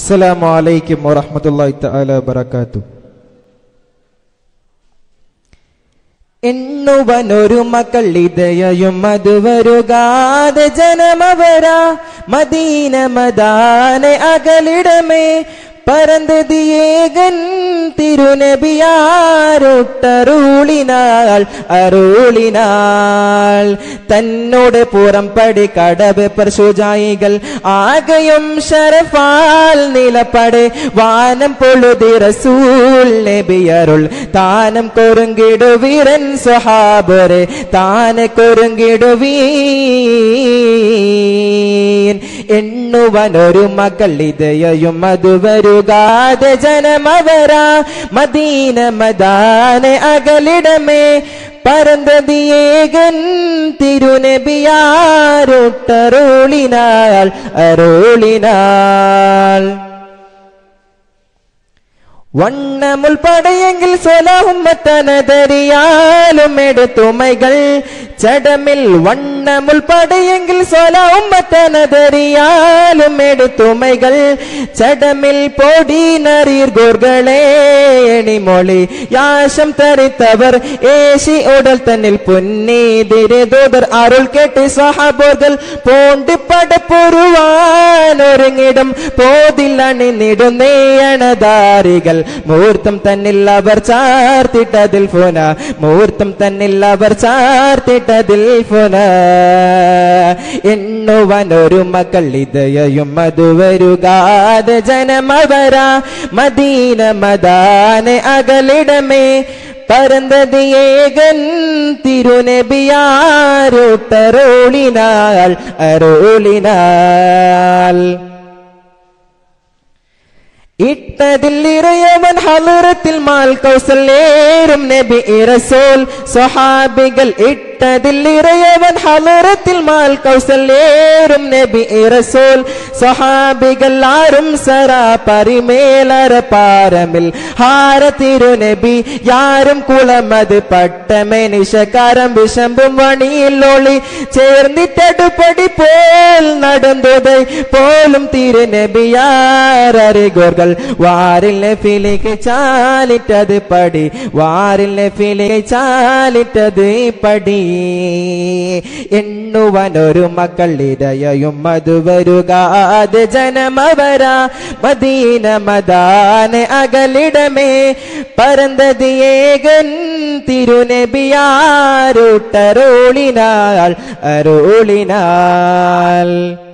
അസ്സലാമു അലൈക്കും വറഹ്മത്തുള്ളാഹി തആല വബറകാത്തു എണ്ണുവനൊരു മക്കൾ ഇതയും മധുവരുകാതെ ജനമവരാ മദീന മദാനെ അകലിടമേ പരന്തതിയേകൻ തിരുനബിയാരൊട്ടരുളിനാൾ അരുളിനാൾ തന്നോട് പുറം പടി കടവ് പർശുജായികൾ ആകയും ഷറഫാൽ നിലപ്പടെ വാനം പൊഴുതി റസൂൽ നബിയരുൾ താനം കൊരുങ്കിടുവീരൻ സ്വഹാബരെ താനെ കൊരുങ്കിടുവീൻ എണ്ണുവനൊരു മകൾ ഇതയും മധുവരുകാതെ ജനമവരാ മദീന മദാനെ അകലിടമേ പരന്തതിയേകൻ തിരുനബിയാരൊട്ടരുളിനാൾ അരുളിനാൾ വണ്ണമുൾ പടയെങ്കിൽ സ്വലഹുമ്മത്തനതറിയാലും എടുത്തുമൈകൾ ചടമിൽ വണ്ണമുൾ പടയെങ്കിൽ സ്വലഹുമ്മത്തനതറിയാലും എടുത്തുമൈകൾ ചടമിൽ പൊടി നറീർ ഗോർകളെ എണിമൊളി യാശം തരിത്തവർ ഏശി ഉടൽ തന്നിൽ പുന്നീതിരുതൂതർ അരുൾ കേട്ട് സഹബോകൾ പോണ്ടി പടപ്പൊരുവാനൊരുങ്ങിടും പോതില്ലണി നിടുന്നേയണദാരികൾ മുഹൂർത്തം തന്നിൽ അവർ ചാർത്തിട്ടതിൽ ഫുന മുഹൂർത്തം തന്നിൽ അവർ ചാർത്തിട്ടതിൽ ഫുന എണ്ണുവനൊരു മക്കൾ ഇതയും മധുവരുകാതെ ജനമവരാ മദീന മദാനെ അകലിടമേ പരന്തതിയേകൻ തിരുനബിയാരൊട്ടരോളിനാൾ അരോളിനാൾ ഇട്ടതിൽ ഇറയവൻ ഹലറത്തിൽ മാൽ കൗസല്ലേറും നബി ഇറസോൽ സ്വഹാബികൾ ഇട്ടതിൽ ഇറയവൻ ഹലറത്തിൽ മാൽ കൗസല്ലേറും നബി ഇറസോൽ സ്വഹാബികൾ ആരും സരാ പരിമേലറ പാരമിൽ ഹാര തിരുനബി യാരും കുളമത് പട്ടമെനിശകാരം വിശമ്പും വണിയിലൊളി ചേർന്നിട്ടടുപടി പോൽ നടന്നதை പോലും തിരുനബിയാരറികോർകൾ വാരിൽ നഫിലേക്ക് ചാലിട്ടത് പടി വാരിൽ നഫിലേക്ക് ചാലിട്ടത് പടി എണ്ണുവനൊരു മക്കൾ ഇടയയും മധുവരുകാതെ ജനമവരാ മദീന മദാന അകലിടമേ പരന്തതിയേകൻ തിരുനബിയാരൊട്ടരോളിനാൾ അരോളിനാൾ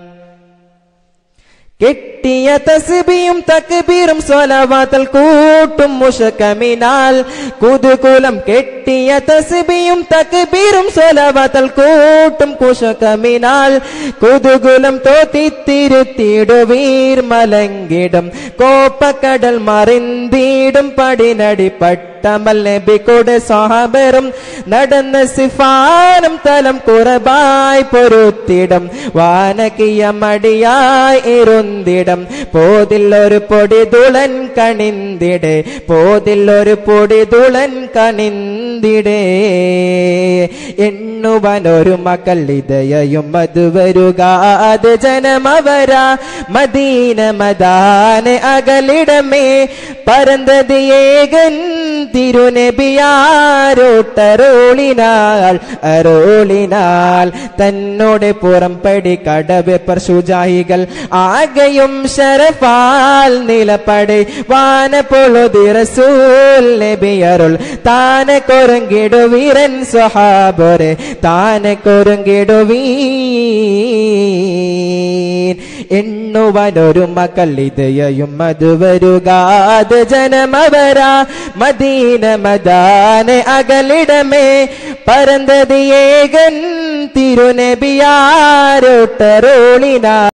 കെട്ടിയ തസ്ബിയും തക്ബീറും സ്വലവാത്തൽ കൂട്ടും മുഷക്കമിനാൽ കുതുകുലം കെട്ടിയ തസ്ബിയും തക്ബീറും സ്വലവാത്തൽ കൂട്ടും കുശക്കമിനാൽ കുതുകുലം തോത്തിത്തിരുത്തിടുവീർ മലങ്കിടും കോപ്പക്കടൽ മറിന്തിടും പടിനടി പട്ടമൽ നബിക്കൂടെ സഹാബരും നടന്ന സിഫാനും തലം കുറവായി പൊരുത്തിടും വാനകിയ മടിയായി ഇരുന്നിടം പോതില്ലൊരു പൊടി തുളൻ കണിന്തിടെ പോതില്ലൊരു പൊടി തുളൻ കണിന്തിടേ എണ്ണുവനൊരു മക്കൾ ഇതയും മധുവരുകാത് ജനമവരാ മദീന മദാന അകലിടമേ പരന്തതിയേകൻ തിരുനബിയാരോട്ടരോളിനാൾ അരോളിനാൾ തന്നോട് പുറം പടി കടവ് പർശുജാഹികൾ ആകയും ഷറഫാൽ നിലപ്പടി വാന പൊളുതി റസൂൽ നബിയരുൾ താനെ കൊരങ്കിടുവീരൻ സ്വഹാബരെ താനെ കൊരങ്കിടുവീൻ എണ്ണുവനൊരു മക്കൾ ഇതയും മധുവരുകാത് ജനമവരാ മദീന മദാന അകലിടമേ പരന്തതിയേകൻ തിരുനബിയാരൊട്ടരോളിനാ